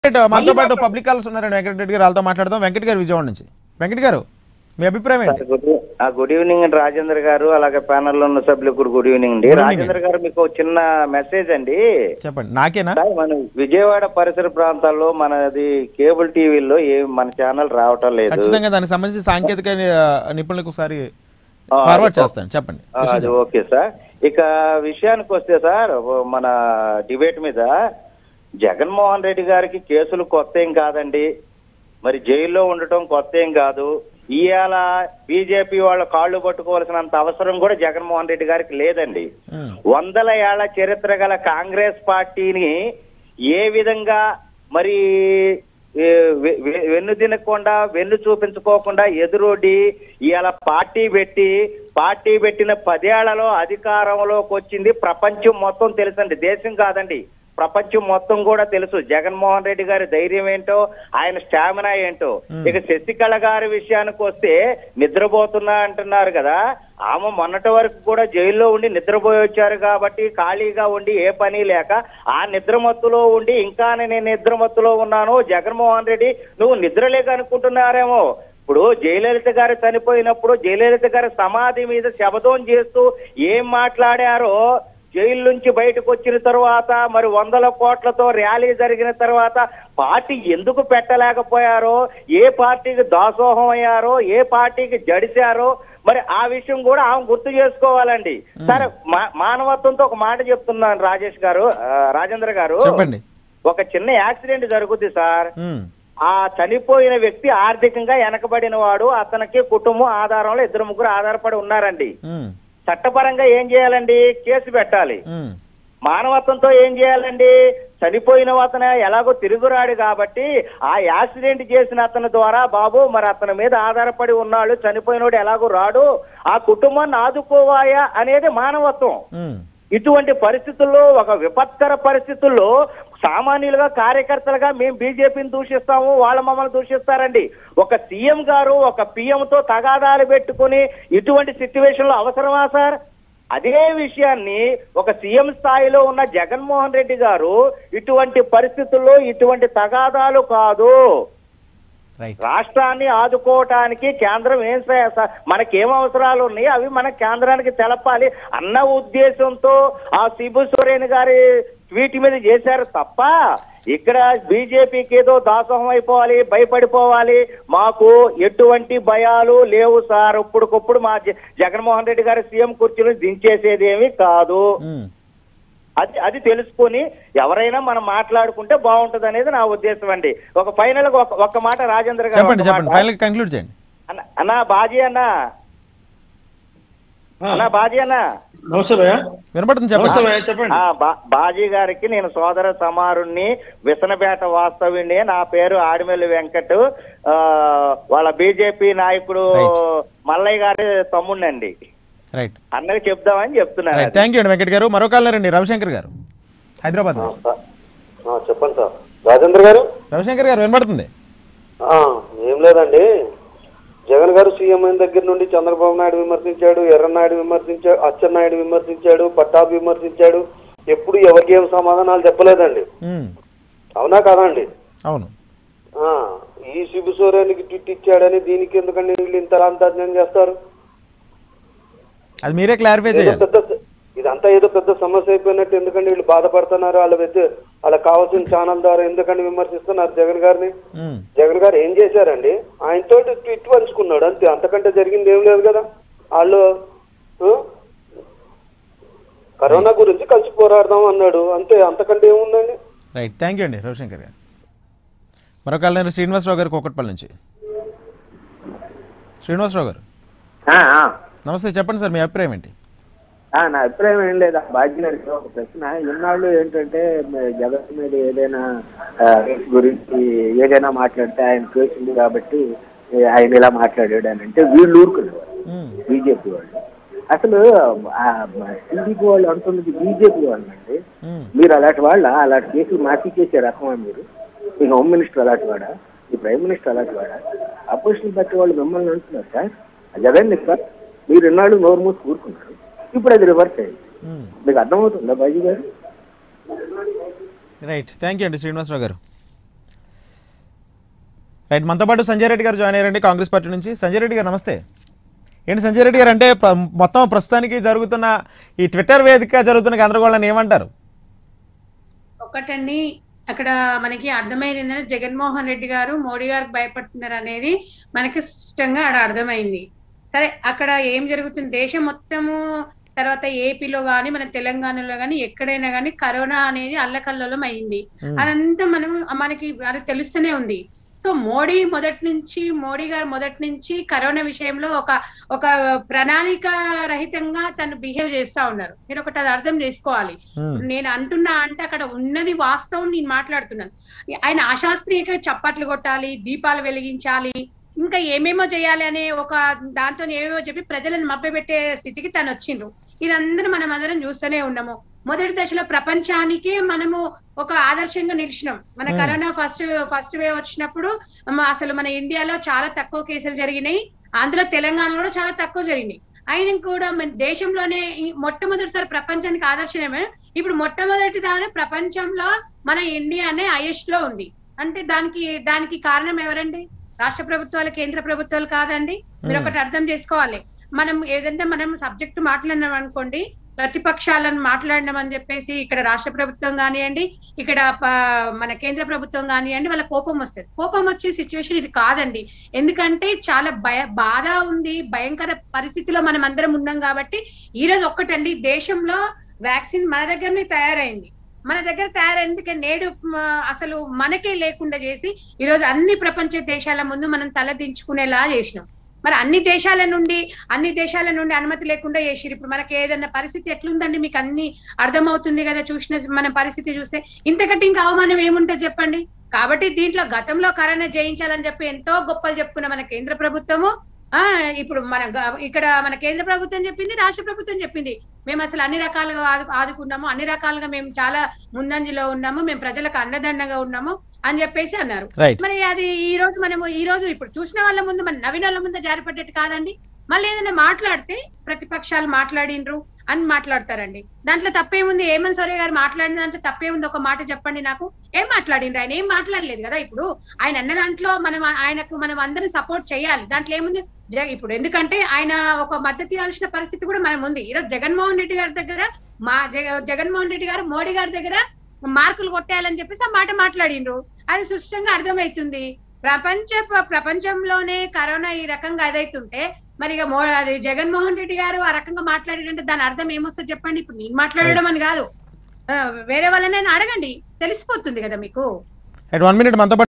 మనతో పాటు public calls ఉన్నారండి వెంకటరెడ్డి గారు వాళ్ళతో మాట్లాడదాం వెంకట్ గారు విజయవాడ నుంచి వెంకట్ గారు మీ అభిప్రాయం ఏంటి గుడ్ ఆ, గుడ్ ఈవినింగ్ అండి రాజేంద్ర గారు అలాగే ప్యానెల్లో ఉన్న సభ్యులకు కూడా గుడ్ ఈవినింగ్ అండి గుడ్ ఈవినింగ్ రాజేంద్ర గారు మీకు ఒక చిన్న మెసేజ్ అండి చెప్పండి నాకేనా సార్, మన విజయవాడ పరిసర ప్రాంతాల్లో మనది కేబుల్ టీవీలో ఏ మన ఛానల్ రావటం లేదు ఖచ్చితంగా దానికి సంబంధించి సాంకేతిక ఆ, నిపుణులకు ఒకసారి ఆ, ఫార్వర్డ్ అది- చేస్తాను చెప్పండి ఆ, విషయం అది చెప్పండి. ఓకే సార్ ఇక విషయానికి వస్తే సార్ ఓ మన డిబేట్ మీద జగన్మోహన్ రెడ్డి గారికి కేసులు కొత్త ఏం కాదండి మరి జైల్లో ఉండటం కొత్త ఏం కాదు ఇవాళ బీజేపీ వాళ్ళ కాళ్ళు పట్టుకోవాల్సినంత అవసరం కూడా జగన్మోహన్ రెడ్డి గారికి లేదండి ఉమ్, వందల ఏళ్ల చరిత్ర గల కాంగ్రెస్ పార్టీని ఏ విధంగా మరి ఏ, వె- వె- వెన్ను తినకుండా వెన్ను చూపించుకోకుండా ఎదురొడ్డి ఇవాళ పార్టీ పెట్టి పార్టీ పెట్టిన పదేళ్లలో అధికారంలోకి వచ్చింది ప్రపంచం మొత్తం తెలుసండి దేశం కాదండి ప్రపంచం మొత్తం కూడా తెలుసు జగన్మోహన్ రెడ్డి గారి ధైర్యం ఏంటో ఆయన స్టామినా ఏంటో Hmm. ఇక శశికళ గారి విషయానికి వస్తే నిద్రపోతున్నా అంటున్నారు కదా ఆమె మొన్నటి వరకు కూడా జైల్లో ఉండి నిద్రపోయి వచ్చారు కాబట్టి ఖాళీగా ఉండి ఏ పని లేక ఆ నిద్రమత్తులో ఉండి ఇంకా నేను నిద్రమత్తులో ఉన్నాను జగన్మోహన్ రెడ్డి నువ్వు నిద్రలేక అనుకుంటున్నారేమో ఇప్పుడు జయలలిత గారు చనిపోయినప్పుడు జయలలిత గారి సమాధి మీద శబదం చేస్తూ ఏం మాట్లాడారో జైలు నుంచి బయటకు వచ్చిన తర్వాత మరి వందల కోట్లతో ర్యాలీ జరిగిన తర్వాత పార్టీ ఎందుకు పెట్టలేకపోయారో ఏ పార్టీకి దాసోహం అయ్యారో ఏ పార్టీకి జడిశారో మరి ఆ విషయం కూడా ఆమె గుర్తు చేసుకోవాలండి సరే మా- మానవత్వంతో ఒక మాట చెప్తున్నాను రాజేష్ గారు ఆ, రాజేంద్ర గారు చెప్పండి ఒక చిన్న యాక్సిడెంట్ జరుగుద్ది సార్ ఉమ్, ఆ చనిపోయిన వ్యక్తి ఆర్థికంగా వెనకబడిన వాడు అతనికి కుటుంబం ఆధారంలో ఇద్దరు ముగ్గురు ఆధారపడి ఉన్నారండి ఉమ్, చట్టపరంగా ఏం చేయాలండి కేసు పెట్టాలి ఉమ్, మానవత్వంతో ఏం చేయాలండి చనిపోయిన అతను ఎలాగో తిరుగురాడు కాబట్టి ఆ యాక్సిడెంట్ చేసిన అతని ద్వారా బాబు మరి అతని మీద ఆధారపడి ఉన్నాడు చనిపోయినోడు ఎలాగో రాడు ఆ కుటుంబాన్ని ఆదుకోవాయా అనేది మానవత్వం ఉమ్, ఇటువంటి పరిస్థితుల్లో ఒక విపత్కర పరిస్థితుల్లో సామాన్యులుగా కార్యకర్తలుగా మేము బీజేపీని దూషిస్తాము వాళ్ళ మమ్మల్ని దూషిస్తారండి ఒక సీఎం గారు ఒక PM తో తగాదాలు పెట్టుకుని ఇటువంటి సిచ్యువేషన్ లో అవసరమా సార్ అదే విషయాన్ని ఒక సీఎం స్థాయిలో ఉన్న జగన్మోహన్ రెడ్డి గారు ఇటువంటి పరిస్థితుల్లో ఇటువంటి తగాదాలు కాదు రైట్ రాష్ట్రాన్ని ఆదుకోవటానికి కేంద్రం ఏం స- స- మనకేం అవసరాలు ఉన్నాయి అవి మన కేంద్రానికి తెలపాలి అన్న ఉద్దేశంతో ఆ శిబు సోరేన్ గారి ట్వీట్ మీద చేశారు తప్ప ఇక్కడ బీజేపీకి ఏదో దాసోహం అయిపోవాలి భయపడిపోవాలి మాకు ఎటువంటి భయాలు లేవు సార్ ఇప్పుడుకప్పుడు మా జ- జగన్మోహన్ రెడ్డి గారి సీఎం కుర్చీని దించేసేది ఏమీ కాదు ఉమ్, అది అది తెలుసుకొని ఎవరైనా మనం మాట్లాడుకుంటే బాగుంటది అనేది నా ఉద్దేశం అండి ఒక ఫైనల్ ఒక ఒక్క మాట రాజేంద్ర గారు చెప్పండి ఒక్క చెప్పండి మాట. ఫైనల్ కంక్లూడ్ చేయండి అన్న- అన్నా బాజీ అన్న అన్నా బాజీ అన్న నమస్తే భయ్య వినపడుతుంది నమస్తే చెప్పండి భయ్య చెప్పండి ఆ, బా- బాజీ గారికి నేను సోదర సమారుణ్ణి విసనపేట వాస్తవ్యుణ్ణి నా పేరు ఆడిమెల్లి వెంకట్ ఆ, వాళ్ళ బీజేపీ నాయకుడు Right. మల్లయ్య గారి తమ్ముడినండి రైట్ అన్నకి చెప్దామని చెప్తున్నారు రైట్ థ్యాంక్ యూ అండి వెంకట్ గారు మరో కాలర్ అండి రవిశంకర్ గారు హైదరాబాద్ నుంచి ఆ, చెప్పండి సార్ రాజేంద్ర గారు రవిశంకర్ గారు వినపడుతుంది ఆ, ఏం లేదండి జగన్ గారు సీఎం అయిన దగ్గర నుండి చంద్రబాబు నాయుడు విమర్శించాడు ఎర్రనాయుడు విమర్శించాడు అచ్చెన్నాయుడు విమర్శించాడు పట్టాభి విమర్శించాడు ఎప్పుడు ఎవరికి ఏం సమాధానాలు చెప్పలేదండి ఉమ్, అవునా కాదండి అవును ఆ, ఈ శిబు సోరేనికి టిట్ ఇచ్చాడని దీనికి ఎందుకండి వీళ్ళు ఇంత రాంతాజ్ఞం చేస్తారు అది మీరే క్లారిఫై ఏదో చేయాలి పెద్ద ఇదంతా ఏదో పెద్ద సమస్య అయిపోయినట్టు ఎందుకండి వీళ్ళు బాధపడుతున్నారు వాళ్ళ వ్యక్తి వాళ్ళకి కావాల్సిన ఛానల్ ద్వారా ఎందుకండి విమర్శిస్తున్నారు జగన్ గారిని ఉమ్, జగన్ గారు ఏం చేశారండి ఆయనతో ట్విట్ పంచుకున్నాడు అంతే అంతకంటే జరిగింది ఏం లేదు కదా వాళ్ళు ఆ? కరోనా గురించి కలిసి పోరాడదాం అన్నాడు అంతే అంతకంటే ఏముందండి రైట్ థ్యాంక్ యూ అండి రవిశంకర్ గారు మరో కాలర్ శ్రీనివాసరావు గారు కోకట్పల్లి నుంచి శ్రీనివాసరావు గారు ఆ, ఆ. నమస్తే చెప్పండి సార్ మీ అభిప్రాయం ఏంటి ఆ, నా అభిప్రాయం ఏం లేదు బాధ్యత ఒక ప్రశ్న ఇన్నాళ్ళు ఏంటంటే మ- జగన్ మీద ఏదైనా ఆ, రేస్ గురించి ఏదైనా మాట్లాడితే ఆయన కేసు ఉంది కాబట్టి ఏ, ఆయన ఇలా మాట్లాడాడు అని అంటే వీళ్ళు ఊరుకున్నారు ఉమ్, బీజేపీ వాళ్ళు అసలు టీడీపీ వాళ్ళు అంటున్నది బీజేపీ వాళ్ళు అండి ఉమ్, మీరు అలాంటి వాళ్ళ అలాంటి కేసులు మాఫీ చేసే రకమా మీరు మీ హోమ్ మినిస్టర్ అలాంటి వాడా మీ ప్రైమ్ మినిస్టర్ అలాంటి వాడా అపోజిషన్ పార్టీ వాళ్ళు మిమ్మల్ని అంటున్నారు సార్ జగన్ సార్ మీరు ఇన్నాళ్ళు నోరు మూసి కూరుకున్నారు ఇప్పుడు అది రివర్స్ అయింది ఉమ్. మీకు అర్థమవుతుందా బాజీ గారు రైట్ థ్యాంక్ యూ అండి శ్రీనివాసరావు గారు రైట్ మనతో పాటు సంజయ్ రెడ్డి గారు జాయిన్ అయ్యారండి కాంగ్రెస్ పార్టీ నుంచి సంజయ్ రెడ్డి గారు నమస్తే ఏంటి సంజయ్ రెడ్డి గారు అంటే ప్ర- మొత్తం ప్రస్తుతానికి జరుగుతున్న ఈ ట్విట్టర్ వేదిక జరుగుతున్న గందరగోళాన్ని ఏమంటారు ఒకటండి అక్కడ మనకి అర్థమైంది ఏంటంటే జగన్మోహన్ రెడ్డి గారు మోడీ గారికి భయపడుతున్నారు అనేది మనకి స్పష్టంగా ఆడ అర్థమైంది సరే అక్కడ ఏం జరుగుతుంది దేశం మొత్తము తర్వాత ఏపీలో గానీ మన తెలంగాణలో గానీ ఎక్కడైనా గానీ కరోనా అనేది అల్లకల్లోలం అయింది Hmm. అదంతా మనం మనకి అది తెలుస్తూనే ఉంది సో మోడీ మొదటి నుంచి మోడీ గారు మొదటి నుంచి కరోనా విషయంలో ఒక ఒక ప్రణాళిక రహితంగా తను బిహేవ్ చేస్తా ఉన్నారు మీరు ఒకటి అది అర్థం చేసుకోవాలి Hmm. నేను అంటున్నా అంటే అక్కడ ఉన్నది వాస్తవం నేను మాట్లాడుతున్నాను ఆయన అశాస్త్రీయంగా చప్పట్లు కొట్టాలి దీపాలు వెలిగించాలి ఇంకా ఏమేమో చేయాలి అనే ఒక దాంతో ఏమేమో చెప్పి ప్రజలను మభ్యపెట్టే స్థితికి తను వచ్చిండ్రు ఇదందరూ మనం అందరం చూస్తూనే ఉన్నాము మొదటి దశలో ప్రపంచానికే మనము ఒక ఆదర్శంగా నిలిచినాం మన Hmm. Corona first first wave వచ్చినప్పుడు మ- అసలు మన ఇండియాలో చాలా తక్కువ కేసులు జరిగినాయి అందులో తెలంగాణలో కూడా చాలా తక్కువ జరిగినాయి అయినా కూడా మన దేశంలోనే ఈ మొట్టమొదటిసారి ప్రపంచానికి ఆదర్శనమే ఇప్పుడు మొట్టమొదటి దాని ప్రపంచంలో మన ఇండియానే హైయెస్ట్ లో ఉంది అంటే దానికి దానికి కారణం ఎవరండి రాష్ట్ర ప్రభుత్వాలు కేంద్ర ప్రభుత్వాలు కాదండి మీరు Hmm. ఒకటి అర్థం చేసుకోవాలి మనం ఏదంటే మనం సబ్జెక్ట్ మాట్లాడినాం అనుకోండి ప్రతిపక్షాలను మాట్లాడినాం అని చెప్పేసి ఇక్కడ రాష్ట్ర ప్రభుత్వం కానివ్వండి ఇక్కడ ప- మన కేంద్ర ప్రభుత్వం కానివ్వండి వాళ్ళ కోపం వస్తుంది కోపం వచ్చే సిచ్యువేషన్ ఇది కాదండి ఎందుకంటే చాలా భయ బాధ ఉంది భయంకర పరిస్థితిలో మనం అందరం ఉన్నాం కాబట్టి ఈ రోజు ఒక్కటండి దేశంలో వ్యాక్సిన్ మన దగ్గరనే తయారైంది మన దగ్గర తయారైంది కానీ నేడు మ, అసలు మనకే లేకుండా చేసి ఈ రోజు అన్ని ప్రపంచ దేశాల ముందు మనం తలదించుకునేలా చేసినాం మరి అన్ని దేశాల నుండి అన్ని దేశాల నుండి అనుమతి లేకుండా చేసిరు ఇప్పుడు మనకి ఏదైనా పరిస్థితి ఎట్లుందండి మీకు అన్ని అర్థమవుతుంది కదా చూసిన మన పరిస్థితి చూస్తే ఇంతకంటే ఇంకా అవమానం ఏముంటుంది చెప్పండి కాబట్టి దీంట్లో గతంలో కరోనా జయించాలని చెప్పి ఎంతో గొప్పలు చెప్పుకున్న మన కేంద్ర ప్రభుత్వము ఆ ఇప్పుడు మన గ- ఇక్కడ మన కేంద్ర ప్రభుత్వం చెప్పింది రాష్ట్ర ప్రభుత్వం చెప్పింది మేము అసలు అన్ని రకాలుగా ఆదు- ఆదుకున్నాము అన్ని రకాలుగా మేము చాలా ముందంజలో ఉన్నాము మేము ప్రజలకు అండదండగా ఉన్నాము అని చెప్పేసి అన్నారు రైట్ మరి అది ఈ రోజు మనము ఈ రోజు ఇప్పుడు చూసిన వాళ్ళ ముందు మన నవీన వాళ్ళ ముందు జారిపడ్డట్టు కాదండి మళ్ళీ ఏదైనా మాట్లాడితే ప్రతిపక్షాలు మాట్లాడిండ్రు అని మాట్లాడతారండి దాంట్లో తప్పేముంది ఏమన్ సౌర్య గారు మాట్లాడిన దాంట్లో తప్పేముంది ఒక మాట చెప్పండి నాకు ఏం మాట్లాడిండ్రు ఆయన ఏం మాట్లాడలేదు కదా ఇప్పుడు ఆయన అన్న దాంట్లో మనం ఆయనకు మనం అందరం సపోర్ట్ చేయాలి దాంట్లో ఏముంది జ- ఇప్పుడు ఎందుకంటే ఆయన ఒక మద్దతు ఇవ్వాల్సిన పరిస్థితి కూడా మనం ఉంది ఈరోజు జగన్మోహన్ రెడ్డి గారి దగ్గర మా జగ- జగన్మోహన్ రెడ్డి గారు మోడీ గారి దగ్గర మార్కులు కొట్టేయాలని చెప్పేసి ఆ మాట మాట్లాడిండ్రు అది సుష్టంగా అర్థమవుతుంది ప్రపంచ ప్రపంచంలోనే కరోనా ఈ రకంగా అదైతుంటే మరి ఇక మో అది జగన్మోహన్ రెడ్డి గారు ఆ రకంగా మాట్లాడారంటే దాని అర్థం ఏమొస్తుంది చెప్పండి ఇప్పుడు నేను మాట్లాడడం అని కాదు ఆ, వేరే వాళ్ళని అడగండి తెలిసిపోతుంది కదా మీకు రైట్ వన్ మినిట్ మనతో పాటు